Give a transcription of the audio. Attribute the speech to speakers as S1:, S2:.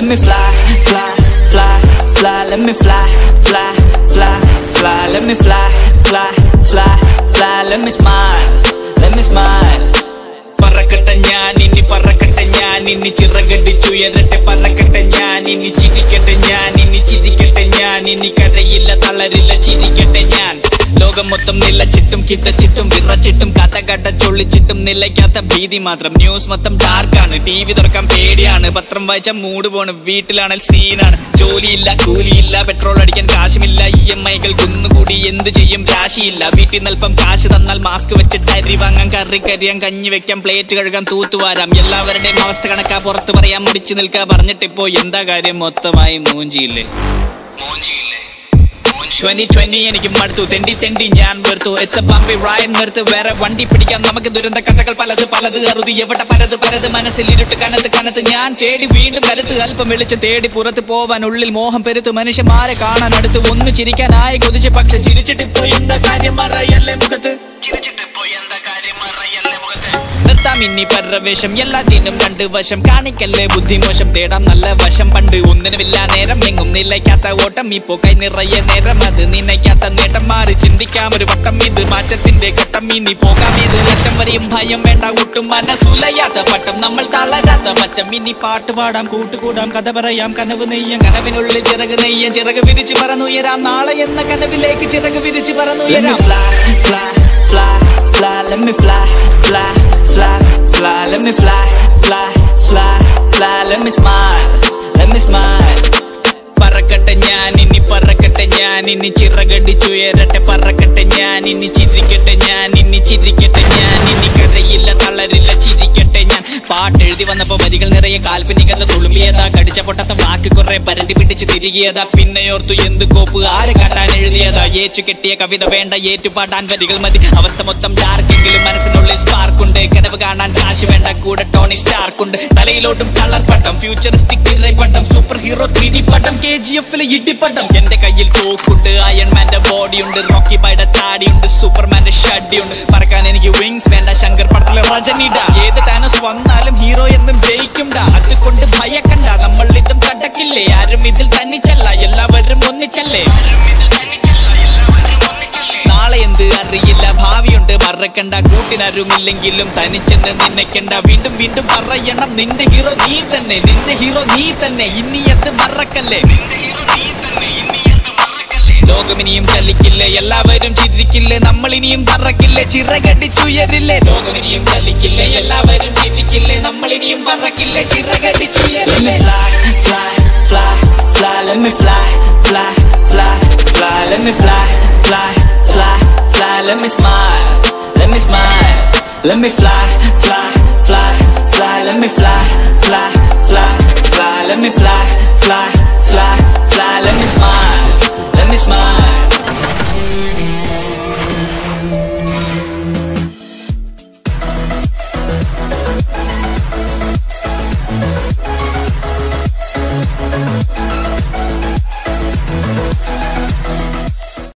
S1: let me fly, fly, fly, fly, let me fly, fly, fly, fly, let me fly, fly, fly, fly, let me smile, let me smile.
S2: പറക്കട്ടെ ഞാൻ ഇനി പറക്കട്ടെ ഞാൻ ഇനി ചിറകടിച്ചുയരട്ടെ പറക്കട്ടെ ഞാൻ ഇനി ചിരിക്കട്ടെ ഞാൻ ഇനി ചിരിക്കട്ടെ ഞാൻ ഇനി കരയില്ല തളരില്ല ചിരിക്കട്ടെ ഞാൻ ലോകം മൊത്തം നിലച്ചിട്ടും കിതച്ചിട്ടും വിറച്ചിട്ടും കഥ കഥ ചൊള്ളിച്ചിട്ടും നിലയ്ക്കാത്ത ഭീതി മാത്രം ന്യൂസ് മൊത്തം ഡാർക്കാണ് ടി വി തുറക്കാൻ പേടിയാണ് പത്രം വായിച്ച മൂട് പോണ് വീട്ടിലാണെങ്കിൽ സീനാണ് ജോലിയില്ല കൂലിയില്ല പെട്രോൾ അടിക്കാൻ കാശുമില്ല ഇ എം ഐകൾ കുന്നുകൂടി എന്ത് ചെയ്യും രാശിയില്ല വീട്ടിൽ നിൽപ്പം കാശ് തന്നാൽ മാസ്ക് വെച്ചിട്ട് അരി വാങ്ങാൻ കറി കരിയാൻ കഞ്ഞി വെക്കാം പ്ലേറ്റ് കഴുകാൻ തൂത്തുവാരാം എല്ലാവരുടെയും അവസ്ഥ കണക്കാ പുറത്ത് പറയാൻ മുടിച്ചു നിൽക്കാ പറഞ്ഞിട്ടിപ്പോ എന്താ കാര്യം മൊത്തമായി മൂഞ്ചിയില്ലേ ട്വന്റി ട്വന്റി എനിക്ക് മടുത്തു തെണ്ടി തെണ്ടി ഞാൻ വെറുത്തു ഇറ്റ്സ് എ ബംബി റൈഡ് നിർത്ത് വേറെ വണ്ടി പിടിക്കാം നമുക്ക് ദുരന്ത കഥകൾ പലത് പലത് അറുതി എവിടെ പലത് പലത് മനസ്സിൽ ഇരുട്ട് കനത്ത് കനത്ത് ഞാൻ തേടി വീണ്ടും കരുത്ത് അല്പം വെളിച്ചം തേടി പുറത്ത് പോവാൻ ഉള്ളിൽ മോഹം പെരുത്ത് മനുഷ്യന്മാരെ കാണാൻ അടുത്ത് ഒന്ന് ചിരിക്കാനായി കൊതിച്ച് പക്ഷെ ചിരിച്ചിട്ട് ഇപ്പോ എന്താ കാര്യം മറയല്ലേ മുഖത്ത് ചിരിച്ചിട്ടിപ്പോ എന്താ കാര്യം മറയല്ലേ മുഖത്ത് നിർത്താം ഇനി പരവേശം എല്ലാറ്റിനും രണ്ട് വശം കാണിക്കല്ലേ ബുദ്ധിമോശം തേടാം നല്ല വശം പണ്ട് ഒന്നിനുമില്ല നേരം എങ്ങും നിലയ്ക്കാത്ത ഓട്ടം ഇപ്പോ കൈ നിറയെ നേരം അത് നിന്നയ്ക്കാത്ത നേട്ടം മാറി ചിന്തിക്കാം ഒരു വട്ടം ഇത് മാറ്റത്തിന്റെ ഘട്ടം ഇനി പോകാം ഇത് ലക്ഷം വരെയും ഭയം വേണ്ട ഒട്ടും മനസ്സുലയാത്ത പട്ടം നമ്മൾ തളരാത്ത പറ്റം ഇനി പാട്ട് പാടാം കൂട്ടുകൂടാം കഥ പറയാം കനവ് നെയ്യാം കനവിനുള്ളിൽ ചിറക് നെയ്യാം ചിറക് വിരിച്ച് പറന്നുയരാം നാളെ എന്ന കനവിലേക്ക് ചിറക് വിരിച്ച്
S1: Let me
S2: പറന്നുയരാം
S1: fly, fly, fly, fly, let me fly, fly, fly, fly, let me fly, fly, fly, fly, let me smile, let me smile.
S2: പറക്കട്ടെ ഞാൻ ഇനി പറക്കട്ടെ ഞാൻ ഇനി ചിറകടിച്ചുയരട്ടെ പറക്കട്ടെ ഞാൻ ഇനി ചിരിക്കട്ടെ ഞാൻ ഇനി ചിരിക്കട്ടെ ഞാൻ ഇനി കഥയില്ല തളരില്ല ചിരിക്കട്ടെ ഞാൻ പാട്ട് എഴുതി വന്നപ്പോ വരികൾ നിറയെ കാൽപ്പനികത തുളുമ്പിയതാ കടിച്ച പൊട്ടത്ത വാക്ക് കുറെ പരതി പിടിച്ച് തിരികിയതാ പിന്നെയോർത്തു എന്ത് കോപ്പ് ആരെ കാട്ടാൻ എഴുതിയതാ ഏച്ചു കെട്ടിയ കവിത വേണ്ട ഏറ്റുപാടാൻ വരികൾ മതി അവസ്ഥ മൊത്തം ഡാർക്കെങ്കിലും മനസ്സിനുള്ളിൽ സ്പാർക്കുണ്ട് കനവ് കാണാൻ കാശ് വേണ്ട കൂടെ ടോണി സ്റ്റാർക്കുണ്ട് തലയിലോട്ടും കളർ പട്ടം ഫ്യൂച്ചറിസ്റ്റിക് പട്ടം സൂപ്പർ ഹീറോ ത്രീ ഡി പട്ടം കെ ജി എഫിലെ ഇടിപ്പട്ടം എന്റെ കയ്യിൽ തോക്കുണ്ട് അയൺമാന്റെ ബോഡിയുണ്ട് റോക്കി ബൈയുടെ താടിയുണ്ട് സൂപ്പർമാന്റെ ഷഡിയുണ്ട് പറക്കാൻ എനിക്ക് വിങ്സ് വേണ്ട ശങ്കർ പടത്തിലെ റജനിഡ ഏത് ടാനസ് വന്നാലും ഹീറോ എന്നും ജയിക്കുംഡ അതുകൊണ്ട് ഭയക്കണ്ട നമ്മൾ ഇതും കടക്കില്ലേ ആരും ഇതിൽ തന്നിച്ചല്ല എല്ലാവരും ഒന്നിച്ചല്ലേ നാളെ എന്ത് അറിയില്ല ഭാവിയുണ്ട് മറക്കണ്ട കൂട്ടിനാരുമില്ലെങ്കിലും തനിച്ചെന്ന് നിന്നയ്ക്കണ്ട വീണ്ടും വീണ്ടും പറയണം നിന്റെ ഹീറോ നീ തന്നെ നിന്റെ ഹീറോ നീ തന്നെ ഇനി അത് മറക്കല്ലേ ലോകമിനിയും ചലിക്കില്ലേ എല്ലാവരും ചിരിക്കില്ലേ നമ്മൾ ഇനിയും പറക്കില്ലേ ചിറകടിച്ചുയരില്ലേ ലോകമിനിയും ചലിക്കില്ലേ എല്ലാവരും ചിരിക്കില്ലേ നമ്മൾ ഇനിയും പറക്കില്ലേ
S1: Let me
S2: ചിറകടിച്ചുയരില്ലേ
S1: fly, fly, fly, fly, let me fly, fly, fly, fly, let me fly, fly, fly, fly, let me smile, let me smile. Let me fly, fly, fly, fly, let me fly, fly, fly, fly, let me fly, fly, fly,